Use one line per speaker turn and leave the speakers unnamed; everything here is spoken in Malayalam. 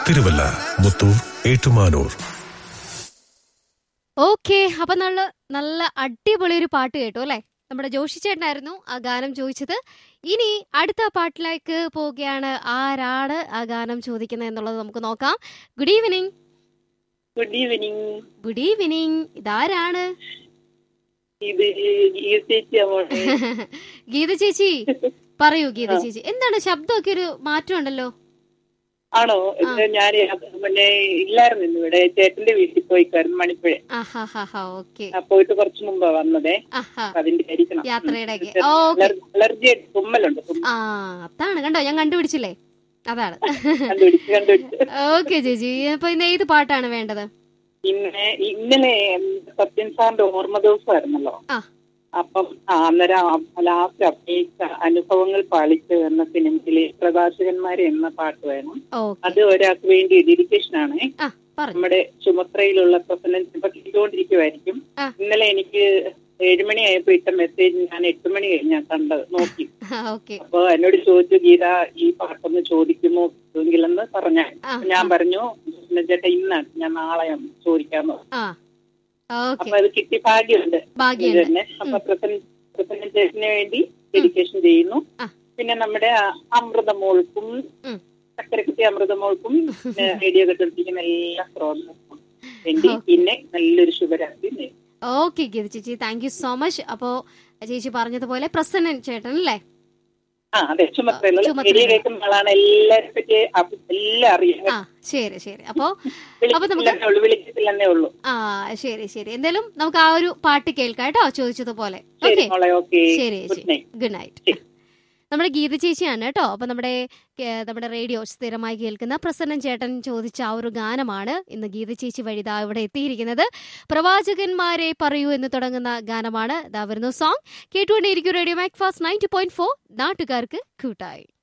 തിരുവല്ല മുത്തൂർ ഏറ്റുമാനൂർ
ഓക്കെ അപ്പൊ നല്ല നല്ല അടിപൊളി ഒരു പാട്ട് കേട്ടു അല്ലെ നമ്മുടെ ജോഷി ചേട്ടനായിരുന്നു ആ ഗാനം ചോദിച്ചത് ഇനി അടുത്ത പാട്ടിലേക്ക് പോവുകയാണ് ആരാണ് ആ ഗാനം ചോദിക്കുന്നത് എന്നുള്ളത് നമുക്ക് നോക്കാം good evening
good evening
good evening ഇതാരാണ്
ഇത് ഗീത ചേച്ചിയാ മോളെ
ഗീത ചേച്ചി പറയൂ ഗീത ചേച്ചി എന്താണ് ശബ്ദമൊക്കെ ഒരു മാറ്റം ഉണ്ടല്ലോ
ആണോ ഇത് ഞാൻ പിന്നെ ഇല്ലായിരുന്നു ഇന്ന് ഇവിടെ ചേട്ടന്റെ വീട്ടിൽ പോയിക്കായിരുന്നു മണിപ്പുഴ
ആഹാ ഹാ ഹാ ഓക്കെ
ആ, പോയിട്ട് കുറച്ച് മുമ്പാ വന്നതേ
ആഹാ
അപ്പൊ അതിന്റെ ആയിരിക്കണം
യാത്രയുടെ ഒക്കെ
ചെറിയ
ഓക്കെ
അലർ- അലർജി ആയിട്ട് തുമ്മലുണ്ട് തുമ്മൽ
ആ അതാണ് കണ്ടോ ഞാൻ കണ്ടുപിടിച്ചില്ലേ അതാണ്
കണ്ടുപിടിച്ച് കണ്ടുപിടിച്ച്
ഓക്കെ ചേച്ചി അപ്പൊ ഇന്ന് ഏത് പാട്ടാണ് വേണ്ടത്
പിന്നെ ഇന്നലെ സത്യൻ സാറിന്റെ ഓർമ്മ ദിവസമായിരുന്നല്ലോ
ആ.
അപ്പം ആ, അന്നേരം ലാസ്റ്റ് അഭിനയിച്ച അനുഭവങ്ങൾ പാളിച്ച് എന്ന സിനിമയിലെ പ്രഭാഷകന്മാരെ എന്ന പാട്ട് വേണം
ഓക്കെ
അത് ഒരാൾക്ക് വേണ്ടി ഡെഡിക്കേഷൻ ആണ്
ആ പറഞ്ഞു
നമ്മുടെ ചുമത്രയിലുള്ള പ്രസന്റ് ഇപ്പൊ കേട്ടുകൊണ്ടിരിക്കുമായിരിക്കും
ആ.
ഇന്നലെ എനിക്ക് ഏഴുമണി ആയപ്പോ ഇട്ട മെസ്സേജ് ഞാൻ എട്ട് മണി കഴിഞ്ഞാ കണ്ടത് നോക്കി
ഓക്കെ
അപ്പൊ എന്നോട് ചോദിച്ചു ഗീത ഈ പാട്ടൊന്ന് ചോദിക്കുമോ എങ്കിലെന്ന് പറഞ്ഞ
ആ,
ഞാൻ പറഞ്ഞു ചേട്ടാ ഇന്നാണ് ഞാൻ നാളെ ചോദിക്കാന്ന് പറഞ്ഞു.
ആ ഓക്കെ
അപ്പൊ അത് കിട്ടി ഭാഗ്യമുണ്ട് ഇത്
ഭാഗ്യമുണ്ട്
തന്നെ അപ്പൊ പ്രസന്റ് പ്രസന്റേഷന് വേണ്ടി ഡെഡിക്കേഷൻ ചെയ്യുന്നു
ആ.
പിന്നെ നമ്മുടെ അമൃതമോൾക്കും
ഉം.
ചക്കരക്കുട്ടി അമൃതമോൾക്കും പിന്നെ റേഡിയോ കേട്ടിരിക്കുന്ന എല്ലാ ശ്രോതാക്കൾക്കും വേണ്ടി
ഓ.
പിന്നെ നല്ലൊരു ശുഭരാത്രി നേരുന്നു.
ഓക്കെ ഗീത ചേച്ചി താങ്ക് യു സോ മച്ച് അപ്പോ ചേച്ചി പറഞ്ഞതുപോലെ പ്രസന്നൻ ചേട്ടൻ അല്ലേ
ആ അതെ ചുമത്രയിലുള്ള
ചുമത്രയിലുള്ള.
റേഡിയോ കേൾക്കുന്ന ആളാണ് എല്ലാരെ പറ്റി അപ്പ- എല്ലാം അറിയാം
ആ ശരി ശരി അപ്പോ അപ്പൊ നമുക്ക്
വിളിച്ചിട്ടില്ലെന്നേ ഉള്ളൂ വിളിച്ചിട്ടില്ലെന്നേ ഉള്ളൂ
ആ ശരി ശരി എന്തായാലും നമുക്ക് ആ ഒരു പാട്ട് കേൾക്കാം കേട്ടോ ചോദിച്ചതുപോലെ
ശരി
ഓക്കെ
മോളെ ഓക്കെ
ശരി
ഗുഡ്
ചേച്ചി
നൈറ്റ്
ഗുഡ് നൈറ്റ്
ശരി.
നമ്മുടെ ഗീത ചേച്ചിയാണ് കേട്ടോ അപ്പൊ നമ്മുടെ കേ- നമ്മുടെ റേഡിയോ സ്ഥിരമായി കേൾക്കുന്ന പ്രസന്നൻ ചേട്ടൻ ചോദിച്ച ആ ഒരു ഗാനമാണ് ഇന്ന് ഗീത ചേച്ചി വഴി ദാ ഇവിടെ എത്തിയിരിക്കുന്നത് പ്രവാചകന്മാരെ പറയൂ എന്ന് തുടങ്ങുന്ന ഗാനമാണ് ദാ വരുന്ന സോങ് കേട്ടുകൊണ്ടേയിരിക്കും radio Macfast ninety point four നാട്ടുകാർക്ക് കൂട്ടായി